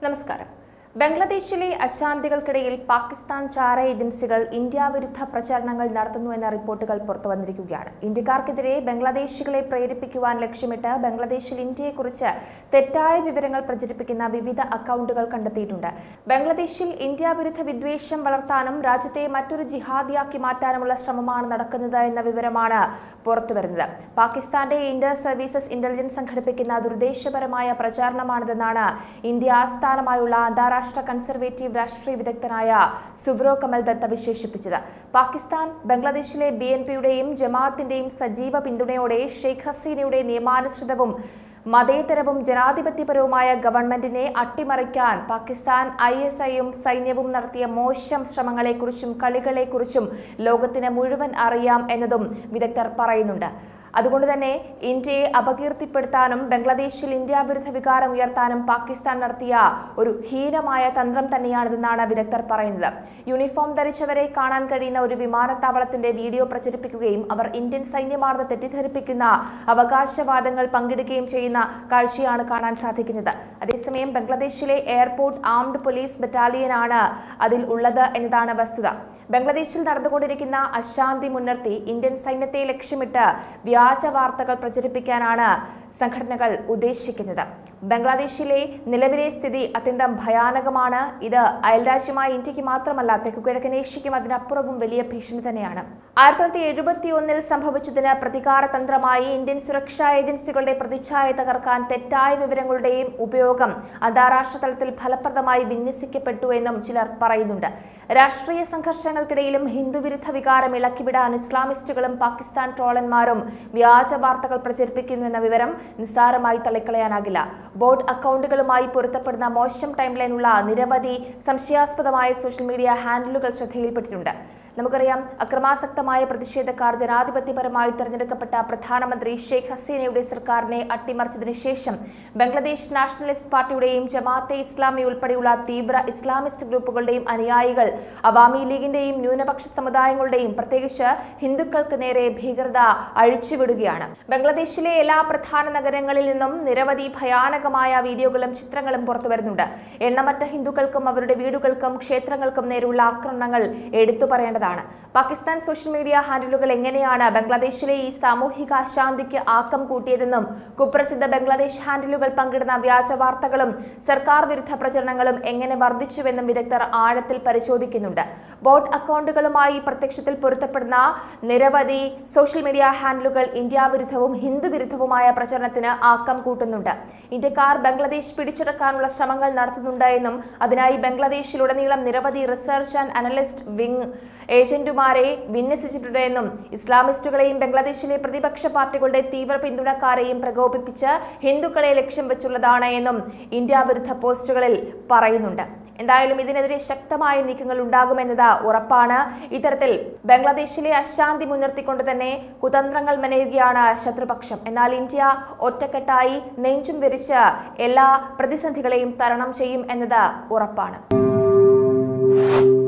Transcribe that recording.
നമസ്കാരം ബംഗ്ലാദേശിലെ അശാന്തികൾക്കിടയിൽ പാകിസ്ഥാൻ ചാര ഏജൻസികൾ ഇന്ത്യ വിരുദ്ധ പ്രചാരണങ്ങൾ നടത്തുന്നു എന്ന റിപ്പോർട്ടുകൾ പുറത്തുവന്നിരിക്കുകയാണ് ഇന്ത്യക്കാർക്കെതിരെ ബംഗ്ലാദേശികളെ പ്രേരിപ്പിക്കുവാൻ ലക്ഷ്യമിട്ട് ബംഗ്ലാദേശിൽ ഇന്ത്യയെക്കുറിച്ച് തെറ്റായ വിവരങ്ങൾ പ്രചരിപ്പിക്കുന്ന വിവിധ അക്കൗണ്ടുകൾ കണ്ടെത്തിയിട്ടുണ്ട് ബംഗ്ലാദേശിൽ ഇന്ത്യ വിരുദ്ധ വിദ്വേഷം വളർത്താനും രാജ്യത്തെ മറ്റൊരു ജിഹാദിയാക്കി മാറ്റാനുമുള്ള ശ്രമമാണ് നടക്കുന്നത് എന്ന വിവരമാണ് പുറത്തുവരുന്നത് പാകിസ്ഥാന്റെ ഇന്റർ സർവീസസ് ഇന്റലിജൻസ് സംഘടിപ്പിക്കുന്ന ദുരുദ്ദേശപരമായ പ്രചാരണമാണിതെന്നാണ് ഇന്ത്യ ആസ്ഥാനമായുള്ള അന്താരാഷ്ട്ര കൺസർവേറ്റീവ് രാഷ്ട്രീയ വിദഗ്ധനായ സുബ്രോ കമൽ ദത്ത വിശേഷിപ്പിച്ചത് പാകിസ്ഥാൻ ബംഗ്ലാദേശിലെ ബി എൻ പിയുടെയും ജമാഅത്തിന്റെയും സജീവ പിന്തുണയോടെ ഷെയ്ഖ് ഹസീനയുടെ നിയമാനുസൃതവും മതേതരവും ജനാധിപത്യപരവുമായ ഗവൺമെന്റിനെ അട്ടിമറിക്കാൻ പാകിസ്ഥാൻ ഐ എസ് ഐയും സൈന്യവും നടത്തിയ മോശം ശ്രമങ്ങളെക്കുറിച്ചും കളികളെക്കുറിച്ചും ലോകത്തിന് മുഴുവൻ അറിയാം എന്നതും വിദഗ്ധർ പറയുന്നുണ്ട് അതുകൊണ്ട് തന്നെ ഇന്ത്യയെ അപകീർത്തിപ്പെടുത്താനും ബംഗ്ലാദേശിൽ ഇന്ത്യ വിരുദ്ധ വികാരം ഉയർത്താനും പാകിസ്ഥാൻ നടത്തിയ ഒരു ഹീനമായ തന്ത്രം തന്നെയാണിതെന്നാണ് വിദഗ്ധർ പറയുന്നത് യൂണിഫോം ധരിച്ചവരെ കാണാൻ കഴിയുന്ന ഒരു വിമാനത്താവളത്തിന്റെ വീഡിയോ പ്രചരിപ്പിക്കുകയും അവർ ഇന്ത്യൻ സൈന്യമാണെന്ന് തെറ്റിദ്ധരിപ്പിക്കുന്ന അവകാശവാദങ്ങൾ പങ്കിടുകയും ചെയ്യുന്ന കാഴ്ചയാണ് കാണാൻ സാധിക്കുന്നത് അതേസമയം ബംഗ്ലാദേശിലെ എയർപോർട്ട് ആംഡ് പോലീസ് ബറ്റാലിയനാണ് അതിൽ ഉള്ളത് എന്നതാണ് വസ്തുത ബംഗ്ലാദേശിൽ നടന്നുകൊണ്ടിരിക്കുന്ന അശാന്തി മുൻനിർത്തി ഇന്ത്യൻ സൈന്യത്തെ ലക്ഷ്യമിട്ട് വ്യാജ വാർത്തകൾ പ്രചരിപ്പിക്കാനാണ് സംഘടനകൾ ഉദ്ദേശിക്കുന്നത് ബംഗ്ലാദേശിലെ നിലവിലെ സ്ഥിതി അത്യന്തം ഭയാനകമാണ് ഇത് അയൽരാജ്യമായ ഇന്ത്യക്ക് മാത്രമല്ല തെക്കുകിഴക്കൻ ഏഷ്യയ്ക്കും അതിനപ്പുറവും വലിയ ഭീഷണി തന്നെയാണ് ആയിരത്തി തൊള്ളായിരത്തി എഴുപത്തി ഒന്നിൽ സംഭവിച്ചതിന് പ്രതികാര തന്ത്രമായി ഇന്ത്യൻ സുരക്ഷാ ഏജൻസികളുടെ പ്രതിച്ഛായ തകർക്കാൻ തെറ്റായ വിവരങ്ങളുടെയും ഉപയോഗം അന്താരാഷ്ട്ര തലത്തിൽ ഫലപ്രദമായി വിന്യസിക്കപ്പെട്ടു എന്നും ചിലർ പറയുന്നുണ്ട് രാഷ്ട്രീയ സംഘർഷങ്ങൾക്കിടയിലും ഹിന്ദുവിരുദ്ധ വികാരം ഇളക്കിവിടാൻ ഇസ്ലാമിസ്റ്റുകളും പാകിസ്ഥാൻ ട്രോളന്മാരും വ്യാജ വാർത്തകൾ പ്രചരിപ്പിക്കുന്നു എന്ന വിവരം നിസ്സാരമായി തള്ളിക്കളയാനാകില്ല ബോർഡ് അക്കൗണ്ടുകളുമായി പൊരുത്തപ്പെടുന്ന മോശം ടൈം ലൈനുള്ള നിരവധി സംശയാസ്പദമായ സോഷ്യൽ മീഡിയ ഹാൻഡിലുകൾ ശ്രദ്ധയിൽപ്പെട്ടിട്ടുണ്ട് നമുക്കറിയാം അക്രമാസക്തമായ പ്രതിഷേധക്കാർ ജനാധിപത്യപരമായി തെരഞ്ഞെടുക്കപ്പെട്ട പ്രധാനമന്ത്രി ഷെയ്ഖ് ഹസീനയുടെ സർക്കാരിനെ അട്ടിമറിച്ചതിനു ശേഷം ബംഗ്ലാദേശ് നാഷണലിസ്റ്റ് പാർട്ടിയുടെയും ജമാഅത്തെ ഇസ്ലാമി ഉൾപ്പെടെയുള്ള തീവ്ര ഇസ്ലാമിസ്റ്റ് ഗ്രൂപ്പുകളുടെയും അനുയായികൾ അവാമി ലീഗിന്റെയും ന്യൂനപക്ഷ സമുദായങ്ങളുടെയും പ്രത്യേകിച്ച് ഹിന്ദുക്കൾക്ക് നേരെ ഭീകരത അഴിച്ചുവിടുകയാണ് ബംഗ്ലാദേശിലെ എല്ലാ പ്രധാന നഗരങ്ങളിൽ നിന്നും നിരവധി ഭയാനകമായ വീഡിയോകളും ചിത്രങ്ങളും പുറത്തുവരുന്നുണ്ട് എണ്ണമറ്റ ഹിന്ദുക്കൾക്കും അവരുടെ വീടുകൾക്കും ക്ഷേത്രങ്ങൾക്കും നേരെയുള്ള ആക്രമണങ്ങൾ എടുത്തു പറയേണ്ടതാണ് പാകിസ്ഥാൻ സോഷ്യൽ മീഡിയ ഹാൻഡിലുകൾ എങ്ങനെയാണ് ബംഗ്ലാദേശിലെ ഈ സാമൂഹിക അശാന്തിക്ക് ആക്കം കൂട്ടിയതെന്നും കുപ്രസിദ്ധ ബംഗ്ലാദേശ് ഹാൻഡിലുകൾ പങ്കിടുന്ന വ്യാജ വാർത്തകളും സർക്കാർ വിരുദ്ധ പ്രചരണങ്ങളും എങ്ങനെ വർദ്ധിച്ചുവെന്നും വിദഗ്ധർ ആഴത്തിൽ പരിശോധിക്കുന്നുണ്ട് ബോട്ട് അക്കൗണ്ടുകളുമായി പ്രത്യക്ഷത്തിൽ പൊരുത്തപ്പെടുന്ന നിരവധി സോഷ്യൽ മീഡിയ ഹാൻഡിലുകൾ ഇന്ത്യ വിരുദ്ധവും ഹിന്ദു വിരുദ്ധവുമായ പ്രചരണത്തിന് ആക്കം കൂട്ടുന്നുണ്ട് ഇന്ത്യക്കാർ ബംഗ്ലാദേശ് പിടിച്ചെടുക്കാനുള്ള ശ്രമങ്ങൾ നടത്തുന്നുണ്ട് എന്നും അതിനായി ബംഗ്ലാദേശിലുടനീളം നിരവധി റിസർച്ച് ആൻഡ് അനലിസ്റ്റ് വിങ് ഏജന്റുമാരെ വിന്യസിച്ചിട്ടുണ്ട് എന്നും ഇസ്ലാമിസ്റ്റുകളെയും ബംഗ്ലാദേശിലെ പ്രതിപക്ഷ പാർട്ടികളുടെ തീവ്ര പിന്തുണക്കാരെയും പ്രകോപിപ്പിച്ച് ഹിന്ദുക്കളെ ലക്ഷ്യം വെച്ചുള്ളതാണ് എന്നും ഇന്ത്യ വിരുദ്ധ പോസ്റ്റുകളിൽ പറയുന്നുണ്ട് എന്തായാലും ഇതിനെതിരെ ശക്തമായ നീക്കങ്ങൾ ഉണ്ടാകുമെന്നത് ഉറപ്പാണ് ഇത്തരത്തിൽ ബംഗ്ലാദേശിലെ അശാന്തി മുൻനിർത്തിക്കൊണ്ട് തന്നെ കുതന്ത്രങ്ങൾ മെനയുകയാണ് ശത്രുപക്ഷം എന്നാൽ ഇന്ത്യ ഒറ്റക്കെട്ടായി നെഞ്ചും വിരിച്ച് എല്ലാ പ്രതിസന്ധികളെയും തരണം ചെയ്യും എന്നത് ഉറപ്പാണ്